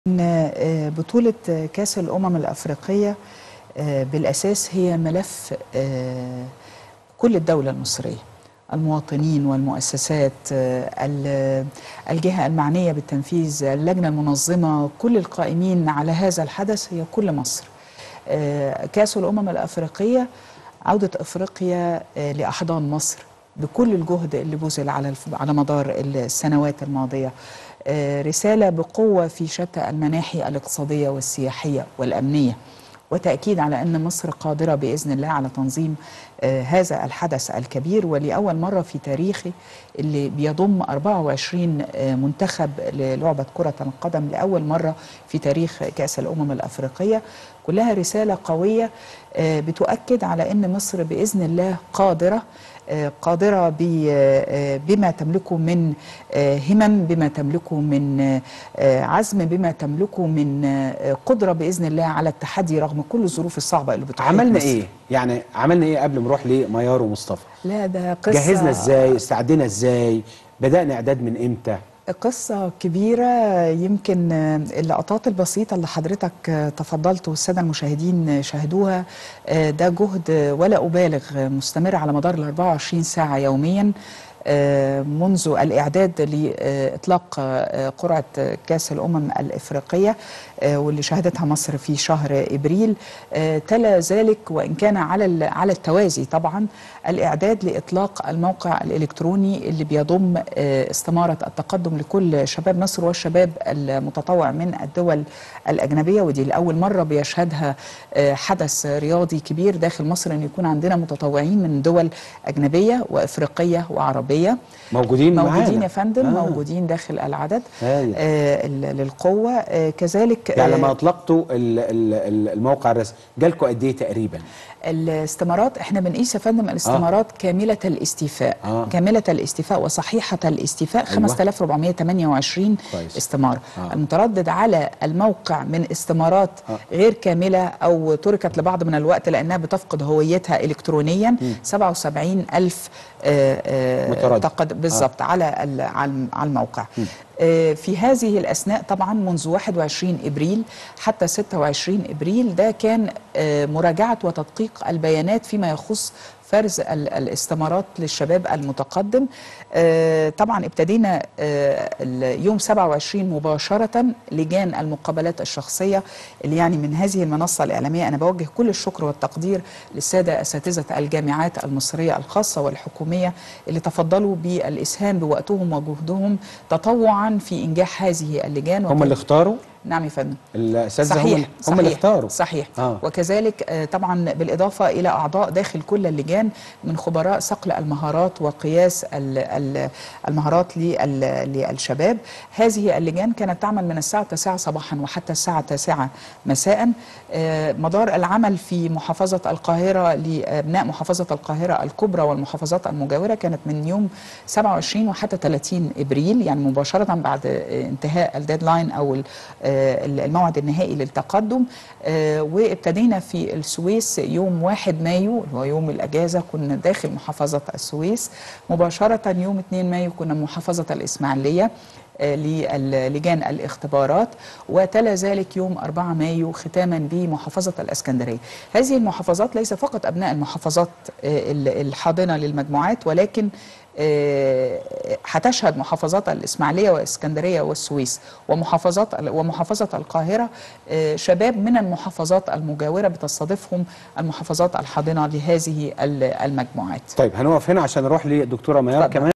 ان بطولة كأس الأمم الأفريقية بالأساس هي ملف كل الدولة المصرية المواطنين والمؤسسات الجهة المعنية بالتنفيذ اللجنة المنظمة كل القائمين على هذا الحدث هي كل مصر كأس الأمم الأفريقية عودة أفريقيا لأحضان مصر بكل الجهد اللي بذل على على مدار السنوات الماضية رسالة بقوة في شتى المناحي الاقتصادية والسياحية والأمنية وتأكيد على أن مصر قادرة بإذن الله على تنظيم هذا الحدث الكبير ولأول مرة في تاريخه اللي بيضم 24 منتخب للعبة كرة القدم لأول مرة في تاريخ كأس الأمم الأفريقية كلها رسالة قوية بتؤكد على أن مصر بإذن الله قادرة قادرة بما تملكه من همم بما تملكه من عزم بما تملكه من قدرة بإذن الله على التحدي رغم كل الظروف الصعبة اللي بتحيط عملنا مصر. ايه يعني عملنا ايه قبل ما نروح لميار ومصطفى لا ده قصة جهزنا ازاي استعدينا ازاي بدأنا اعداد من امتى قصة كبيرة يمكن اللقطات البسيطة اللي حضرتك تفضلت والسادة المشاهدين شاهدوها ده جهد ولا أبالغ مستمر على مدار ال 24 ساعة يوميا منذ الإعداد لإطلاق قرعة كأس الأمم الإفريقية واللي شهدتها مصر في شهر إبريل تلا ذلك وإن كان على على التوازي طبعا الإعداد لإطلاق الموقع الإلكتروني اللي بيضم استمارة التقدم لكل شباب مصر والشباب المتطوع من الدول الأجنبية ودي لأول مرة بيشهدها حدث رياضي كبير داخل مصر أن يكون عندنا متطوعين من دول أجنبية وإفريقية وعربية موجودين موجودين معانا يا فندم آه. آه. موجودين داخل العدد هايل. آه للقوة آه كذلك يعني لما آه اطلقتوا ال- ال- ال- الموقع الرسمي جالكوا قد ايه تقريبا الاستمارات احنا بنقيس يا فندم الاستمارات آه. كاملة الاستيفاء آه. كاملة الاستيفاء وصحيحة الاستيفاء أيوة. 5428 كويس. استمارة آه. المتردد على الموقع من استمارات آه. غير كاملة أو تركت لبعض من الوقت لأنها بتفقد هويتها إلكترونيا 77 ألف آه، آه، متردد. تقد بالظبط على ال- على الم- على الموقع آه، في هذه الأثناء طبعا منذ 21 إبريل حتى 26 إبريل ده كان آه، مراجعة وتدقيق البيانات فيما يخص فرز ال- الاستمارات للشباب المتقدم آه، طبعا ابتدينا آه، اليوم 27 مباشرة لجان المقابلات الشخصية اللي يعني من هذه المنصة الإعلامية أنا بوجه كل الشكر والتقدير للسادة أساتذة الجامعات المصرية الخاصة والحكومية اللي تفضلوا بالإسهام بوقتهم وجهدهم تطوعا في إنجاح هذه اللجان هم وكان- اللي اختاروا نعم يا فندم الاساتذه هم صحيح اللي- هم اللي صحيح، اختاروا صحيح آه. وكذلك آه، طبعا بالإضافة إلى أعضاء داخل كل اللجان من خبراء صقل المهارات وقياس ال- ال- المهارات لل- للشباب هذه اللجان كانت تعمل من الساعة 9 صباحا وحتى الساعة 9 مساء آه، مدار العمل في محافظة القاهرة لأبناء محافظة القاهرة الكبرى والمحافظات المجاورة كانت من يوم 27 وحتى 30 إبريل يعني مباشرة بعد آه، انتهاء الديدلاين أو ال- آه، الموعد النهائي للتقدم آه، وابتدينا في السويس يوم 1 مايو اللي هو يوم الأجازة كنا داخل محافظة السويس مباشرة يوم 2 مايو كنا محافظة الإسماعيلية آه، للجان الاختبارات وتلا ذلك يوم 4 مايو ختاما بمحافظة الأسكندرية هذه المحافظات ليس فقط أبناء المحافظات آه، ال- الحاضنة للمجموعات ولكن آه، هتشهد محافظات الإسماعيلية والإسكندرية والسويس ومحافظات ومحافظة القاهرة آه، شباب من المحافظات المجاورة بتستضيفهم المحافظات الحاضنة لهذه ال- المجموعات طيب هنقف هنا عشان نروح للدكتوره ميار اتفضل. كمان